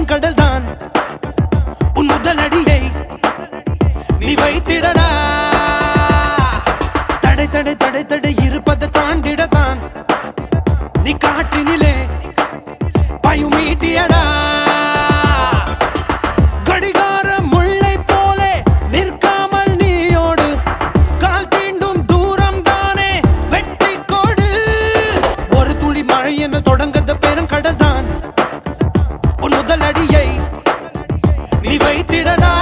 பெருங்கடல் தான் உன் முதல் அடியை நீ வைத்திடடா தடை தடை தடை தடை இருப்பதை தாண்டிடத்தான் நீ காற்றினிலே பயமீட்டியடா கடிகார முள்ளை போலே நிற்காமல் நீயோடு கால் தீண்டும் தூரம் தானே வெற்றி கொடு ஒரு துளி மழை என தொடங்கத பெருங்கடல் தான் உன் முதல் அடியை நீ வைத்திடடா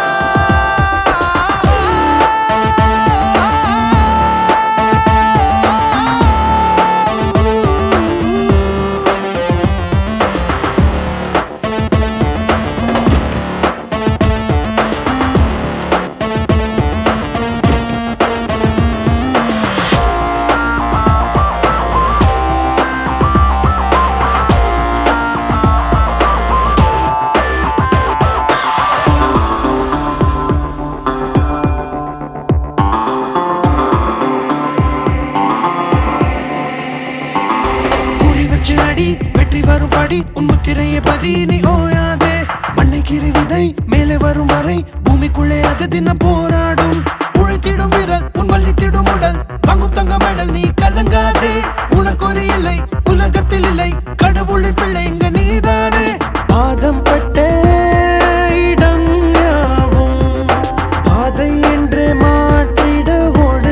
குறி வச்சு அடி வெற்றி வரும் படி உன் முத்திரையை பதி நீ ஓயாதே மண்ணை கீறி விதை மேலே வரும் வரை பூமிக்குள்ளே அது தினம் போராடும் உழைத்திடும் விரல் உன் வள்ளித்திடும் உடல் பங்கும் தங்க மெடல் நீ கலங்காதே உனக்கு ஒரு இல்லை உலகத்தில் இல்லை கடவுளின் பிள்ளை இங்க நீதானே பாதம் பட்ட இடம் யாவும் பாதை என்று மாற்றிட ஓடு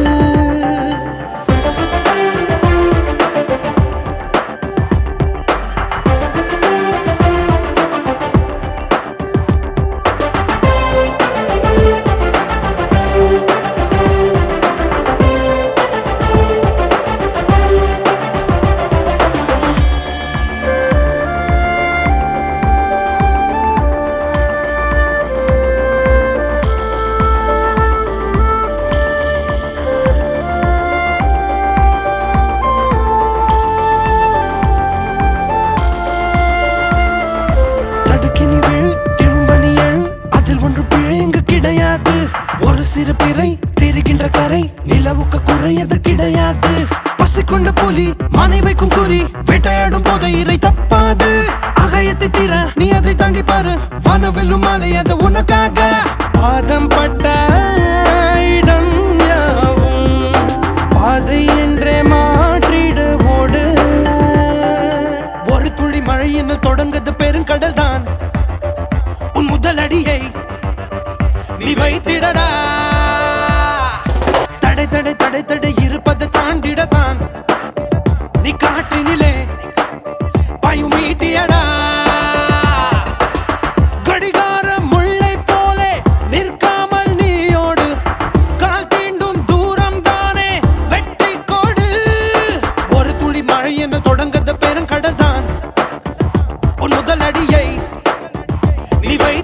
தடுக்கி நீ விழு திரும்ப நீ எழு அதில் ஒன்று பிழை இங்கு கிடையாது ஒரு சிறு பிறை தெரிகின்ற கரை நிலவுக்கு குறையது கிடையாது பசி கொண்ட புலி மனை வைக்கும் குறி வேட்டையாடும் போது இறை தப்பாது அகயத்தை தீர நீ அதை தாண்டி பாரு வனவெல்லும் மலை அது உனக்காக பாதம் பட்ட இடம் யாவும் பாதை என்றே மாற்றிட ஓடு ஒரு துளி மழை என்ன தொடங்குது பெருங்கடல் தான் உன் முதல் அடியை நீ வைத்திடடா தடை தடை தடை தடை இருப்பதை தாண்டிடத்தான் நீ காற்றினிலே பயமீட்டியடா கடிகார முள்ளை போலே நிற்காமல் நீயோடு கால் தீண்டும் தூரம் தானே வெற்றி கொடு ஒரு துளி மழை என தொடங்கத பெருங்கடல் தான் உன் முதல் அடியை நீ வை